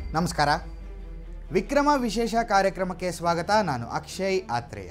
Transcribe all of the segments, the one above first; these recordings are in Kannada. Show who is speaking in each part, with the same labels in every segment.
Speaker 1: ನಮಸ್ಕಾರ ವಿಕ್ರಮ ವಿಶೇಷ ಕಾರ್ಯಕ್ರಮಕ್ಕೆ ಸ್ವಾಗತ ನಾನು ಅಕ್ಷಯ್ ಆತ್ರೇಯ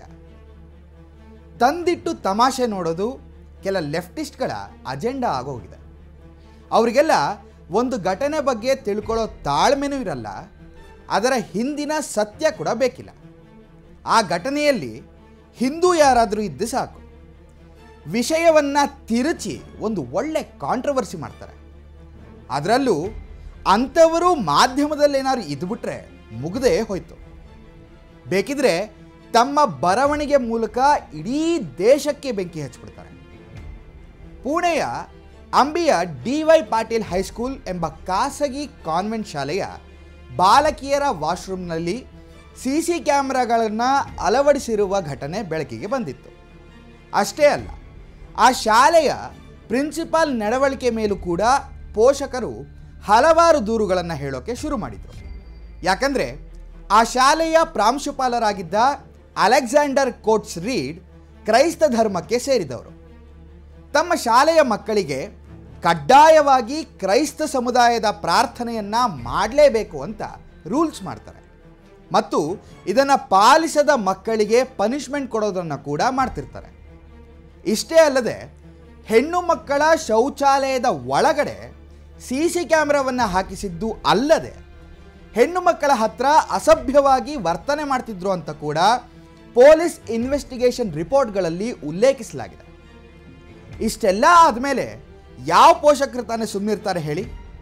Speaker 1: ತಂದಿಟ್ಟು ತಮಾಷೆ ನೋಡೋದು ಕೆಲ ಲೆಫ್ಟಿಸ್ಟ್ಗಳ ಅಜೆಂಡಾ ಆಗೋಗಿದೆ ಅವರಿಗೆಲ್ಲ ಒಂದು ಘಟನೆ ಬಗ್ಗೆ ತಿಳ್ಕೊಳ್ಳೋ ತಾಳ್ಮೆನೂ ಇರಲ್ಲ ಅದರ ಹಿಂದಿನ ಸತ್ಯ ಕೂಡ ಬೇಕಿಲ್ಲ ಆ ಘಟನೆಯಲ್ಲಿ ಹಿಂದೂ ಯಾರಾದರೂ ಇದ್ದು ಸಾಕು ವಿಷಯವನ್ನು ತಿರುಚಿ ಒಂದು ಒಳ್ಳೆ ಕಾಂಟ್ರವರ್ಸಿ ಮಾಡ್ತಾರೆ ಅದರಲ್ಲೂ ಅಂಥವರು ಮಾಧ್ಯಮದಲ್ಲಿ ಏನಾದ್ರು ಇದ್ಬಿಟ್ರೆ ಮುಗ್ದೇ ಹೋಯ್ತು ಬೇಕಿದ್ರೆ ತಮ್ಮ ಬರವಣಿಗೆ ಮೂಲಕ ಇಡೀ ದೇಶಕ್ಕೆ ಬೆಂಕಿ ಹಚ್ಚಿಬಿಡ್ತಾರೆ ಪುಣೆಯ ಅಂಬಿಯ ಡಿ ವೈ ಪಾಟೀಲ್ ಹೈಸ್ಕೂಲ್ ಎಂಬ ಖಾಸಗಿ ಕಾನ್ವೆಂಟ್ ಶಾಲೆಯ ಬಾಲಕಿಯರ ವಾಶ್ರೂಮ್ನಲ್ಲಿ ಸಿ ಸಿ ಕ್ಯಾಮ್ರಾಗಳನ್ನು ಅಳವಡಿಸಿರುವ ಘಟನೆ ಬೆಳಕಿಗೆ ಬಂದಿತ್ತು ಅಷ್ಟೇ ಅಲ್ಲ ಆ ಶಾಲೆಯ ಪ್ರಿನ್ಸಿಪಾಲ್ ನಡವಳಿಕೆ ಮೇಲೂ ಕೂಡ ಪೋಷಕರು ಹಲವಾರು ದೂರುಗಳನ್ನು ಹೇಳೋಕೆ ಶುರು ಮಾಡಿದರು ಯಾಕಂದರೆ ಆ ಶಾಲೆಯ ಪ್ರಾಂಶುಪಾಲರಾಗಿದ್ದ ಅಲೆಕ್ಸಾಂಡರ್ ಕೋಟ್ಸ್ ರೀಡ್ ಕ್ರೈಸ್ತ ಧರ್ಮಕ್ಕೆ ಸೇರಿದವರು ತಮ್ಮ ಶಾಲೆಯ ಮಕ್ಕಳಿಗೆ ಕಡ್ಡಾಯವಾಗಿ ಕ್ರೈಸ್ತ ಸಮುದಾಯದ ಪ್ರಾರ್ಥನೆಯನ್ನು ಮಾಡಲೇಬೇಕು ಅಂತ ರೂಲ್ಸ್ ಮಾಡ್ತಾರೆ ಮತ್ತು ಇದನ್ನು ಪಾಲಿಸದ ಮಕ್ಕಳಿಗೆ ಪನಿಷ್ಮೆಂಟ್ ಕೊಡೋದನ್ನು ಕೂಡ ಮಾಡ್ತಿರ್ತಾರೆ ಇಷ್ಟೇ ಅಲ್ಲದೆ ಹೆಣ್ಣು ಮಕ್ಕಳ ಶೌಚಾಲಯದ ಒಳಗಡೆ ಸಿ ಸಿ ಕ್ಯಾಮ್ರಾವನ್ನು ಹಾಕಿಸಿದ್ದು ಅಲ್ಲದೆ ಹೆಣ್ಣು ಮಕ್ಕಳ ಹತ್ರ ಅಸಭ್ಯವಾಗಿ ವರ್ತನೆ ಮಾಡ್ತಿದ್ರು ಅಂತ ಕೂಡ ಪೊಲೀಸ್ ಇನ್ವೆಸ್ಟಿಗೇಷನ್ ರಿಪೋರ್ಟ್ಗಳಲ್ಲಿ ಉಲ್ಲೇಖಿಸಲಾಗಿದೆ ಇಷ್ಟೆಲ್ಲ ಆದಮೇಲೆ ಯಾವ ಪೋಷಕರು ತಾನೇ ಸುಮ್ಮನಿರ್ತಾರೆ ಹೇಳಿ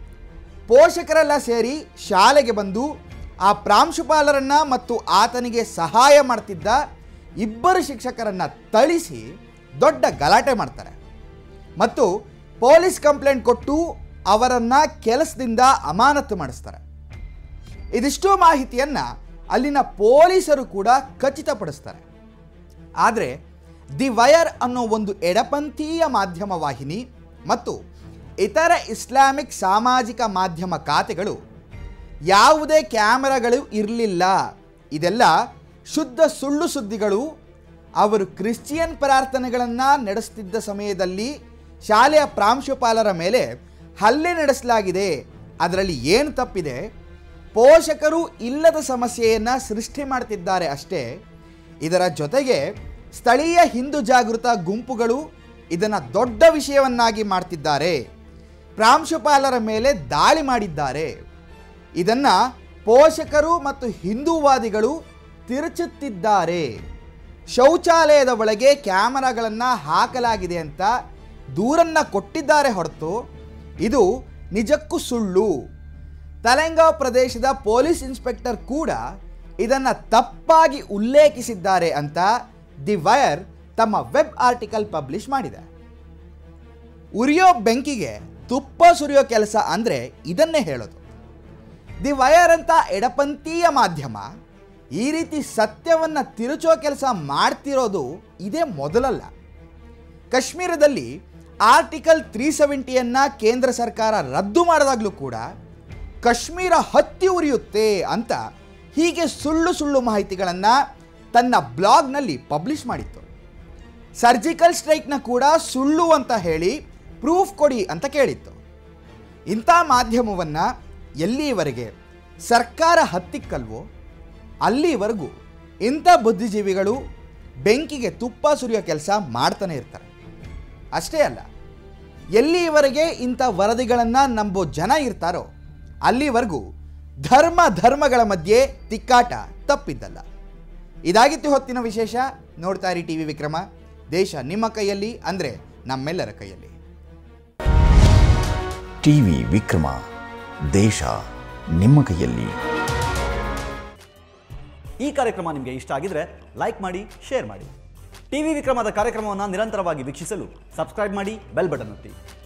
Speaker 1: ಪೋಷಕರೆಲ್ಲ ಸೇರಿ ಶಾಲೆಗೆ ಬಂದು ಆ ಪ್ರಾಂಶುಪಾಲರನ್ನ ಮತ್ತು ಆತನಿಗೆ ಸಹಾಯ ಮಾಡ್ತಿದ್ದ ಇಬ್ಬರು ಶಿಕ್ಷಕರನ್ನ ಥಳಿಸಿ ದೊಡ್ಡ ಗಲಾಟೆ ಮಾಡ್ತಾರೆ ಮತ್ತು ಪೊಲೀಸ್ ಕಂಪ್ಲೇಂಟ್ ಕೊಟ್ಟು ಅವರನ್ನು ಕೆಲಸದಿಂದ ಅಮಾನತು ಮಾಡಿಸ್ತಾರೆ ಇದಿಷ್ಟು ಮಾಹಿತಿಯನ್ನು ಅಲ್ಲಿನ ಪೊಲೀಸರು ಕೂಡ ಖಚಿತಪಡಿಸ್ತಾರೆ ಆದರೆ ದಿ ವಯರ್ ಅನ್ನೋ ಒಂದು ಎಡಪಂಥೀಯ ಮಾಧ್ಯಮ ವಾಹಿನಿ ಮತ್ತು ಇತರ ಇಸ್ಲಾಮಿಕ್ ಸಾಮಾಜಿಕ ಮಾಧ್ಯಮ ಖಾತೆಗಳು ಯಾವುದೇ ಕ್ಯಾಮರಾಗಳು ಇರಲಿಲ್ಲ ಇದೆಲ್ಲ ಶುದ್ಧ ಸುಳ್ಳು ಸುದ್ದಿಗಳು ಅವರು ಕ್ರಿಶ್ಚಿಯನ್ ಪ್ರಾರ್ಥನೆಗಳನ್ನು ನಡೆಸುತ್ತಿದ್ದ ಸಮಯದಲ್ಲಿ ಶಾಲೆಯ ಪ್ರಾಂಶುಪಾಲರ ಮೇಲೆ ಹಲ್ಲೆ ನಡೆಸಲಾಗಿದೆ ಅದರಲ್ಲಿ ಏನು ತಪ್ಪಿದೆ ಪೋಷಕರು ಇಲ್ಲದ ಸಮಸ್ಯೆಯನ್ನು ಸೃಷ್ಟಿ ಮಾಡ್ತಿದ್ದಾರೆ ಅಷ್ಟೇ ಇದರ ಜೊತೆಗೆ ಸ್ಥಳೀಯ ಹಿಂದೂ ಜಾಗೃತ ಗುಂಪುಗಳು ಇದನ್ನು ದೊಡ್ಡ ವಿಷಯವನ್ನಾಗಿ ಮಾಡ್ತಿದ್ದಾರೆ ಪ್ರಾಂಶುಪಾಲರ ಮೇಲೆ ದಾಳಿ ಮಾಡಿದ್ದಾರೆ ಇದನ್ನು ಪೋಷಕರು ಮತ್ತು ಹಿಂದೂವಾದಿಗಳು ತಿರುಚುತ್ತಿದ್ದಾರೆ ಶೌಚಾಲಯದ ಒಳಗೆ ಕ್ಯಾಮರಾಗಳನ್ನು ಹಾಕಲಾಗಿದೆ ಅಂತ ದೂರನ್ನು ಕೊಟ್ಟಿದ್ದಾರೆ ಹೊರತು ಇದು ನಿಜಕ್ಕೂ ಸುಳ್ಳು ತಲೆಂಗಾವ್ ಪ್ರದೇಶದ ಪೊಲೀಸ್ ಇನ್ಸ್ಪೆಕ್ಟರ್ ಕೂಡ ಇದನ್ನು ತಪ್ಪಾಗಿ ಉಲ್ಲೇಖಿಸಿದ್ದಾರೆ ಅಂತ ದಿ ವಯರ್ ತಮ್ಮ ವೆಬ್ ಆರ್ಟಿಕಲ್ ಪಬ್ಲಿಷ್ ಮಾಡಿದೆ ಉರಿಯೋ ಬೆಂಕಿಗೆ ತುಪ್ಪ ಸುರಿಯೋ ಕೆಲಸ ಅಂದರೆ ಇದನ್ನೇ ಹೇಳೋದು ದಿ ವಯರ್ ಅಂತ ಎಡಪಂಥೀಯ ಮಾಧ್ಯಮ ಈ ರೀತಿ ಸತ್ಯವನ್ನು ತಿರುಚೋ ಕೆಲಸ ಮಾಡ್ತಿರೋದು ಇದೇ ಮೊದಲಲ್ಲ ಕಾಶ್ಮೀರದಲ್ಲಿ ಆರ್ಟಿಕಲ್ ತ್ರೀ ಸೆವೆಂಟಿಯನ್ನು ಕೇಂದ್ರ ಸರ್ಕಾರ ರದ್ದು ಮಾಡಿದಾಗಲೂ ಕೂಡ ಕಾಶ್ಮೀರ ಹತ್ತಿ ಉರಿಯುತ್ತೆ ಅಂತ ಹೀಗೆ ಸುಳ್ಳು ಸುಳ್ಳು ಮಾಹಿತಿಗಳನ್ನು ತನ್ನ ಬ್ಲಾಗ್ನಲ್ಲಿ ಪಬ್ಲಿಷ್ ಮಾಡಿತ್ತು ಸರ್ಜಿಕಲ್ ಸ್ಟ್ರೈಕ್ನ ಕೂಡ ಸುಳ್ಳು ಅಂತ ಹೇಳಿ ಪ್ರೂಫ್ ಕೊಡಿ ಅಂತ ಕೇಳಿತ್ತು ಇಂಥ ಮಾಧ್ಯಮವನ್ನು ಎಲ್ಲಿಯವರೆಗೆ ಸರ್ಕಾರ ಹತ್ತಿಕ್ಕಲ್ವೋ ಅಲ್ಲಿವರೆಗೂ ಇಂಥ ಬುದ್ಧಿಜೀವಿಗಳು ಬೆಂಕಿಗೆ ತುಪ್ಪ ಸುರಿಯೋ ಕೆಲಸ ಮಾಡ್ತಾನೆ ಇರ್ತಾರೆ ಅಷ್ಟೇ ಅಲ್ಲ ಎಲ್ಲಿಯವರೆಗೆ ಇಂಥ ವರದಿಗಳನ್ನು ನಂಬೋ ಜನ ಇರ್ತಾರೋ ಅಲ್ಲಿವರೆಗೂ ಧರ್ಮ ಧರ್ಮಗಳ ಮಧ್ಯೆ ತಿಕ್ಕಾಟ ತಪ್ಪಿದ್ದಲ್ಲ ಇದಾಗಿತ್ತು ಹೊತ್ತಿನ ವಿಶೇಷ ನೋಡ್ತಾ ಇರಿ ಟಿ ವಿ ವಿಕ್ರಮ ದೇಶ ನಿಮ್ಮ ಕೈಯಲ್ಲಿ ಅಂದರೆ ನಮ್ಮೆಲ್ಲರ ಕೈಯಲ್ಲಿ
Speaker 2: ಟಿವಿ ವಿಕ್ರಮ ದೇಶ ನಿಮ್ಮ ಕೈಯಲ್ಲಿ
Speaker 3: ಈ ಕಾರ್ಯಕ್ರಮ ನಿಮಗೆ ಇಷ್ಟ ಆಗಿದ್ರೆ ಲೈಕ್ ಮಾಡಿ ಶೇರ್ ಮಾಡಿ ಟಿವಿ ವಿಕ್ರಮದ ಕಾರ್ಯಕ್ರಮವನ್ನು ನಿರಂತರವಾಗಿ ವೀಕ್ಷಿಸಲು ಸಬ್ಸ್ಕ್ರೈಬ್ ಮಾಡಿ ಬೆಲ್ ಬಟನ್ ಒತ್ತಿ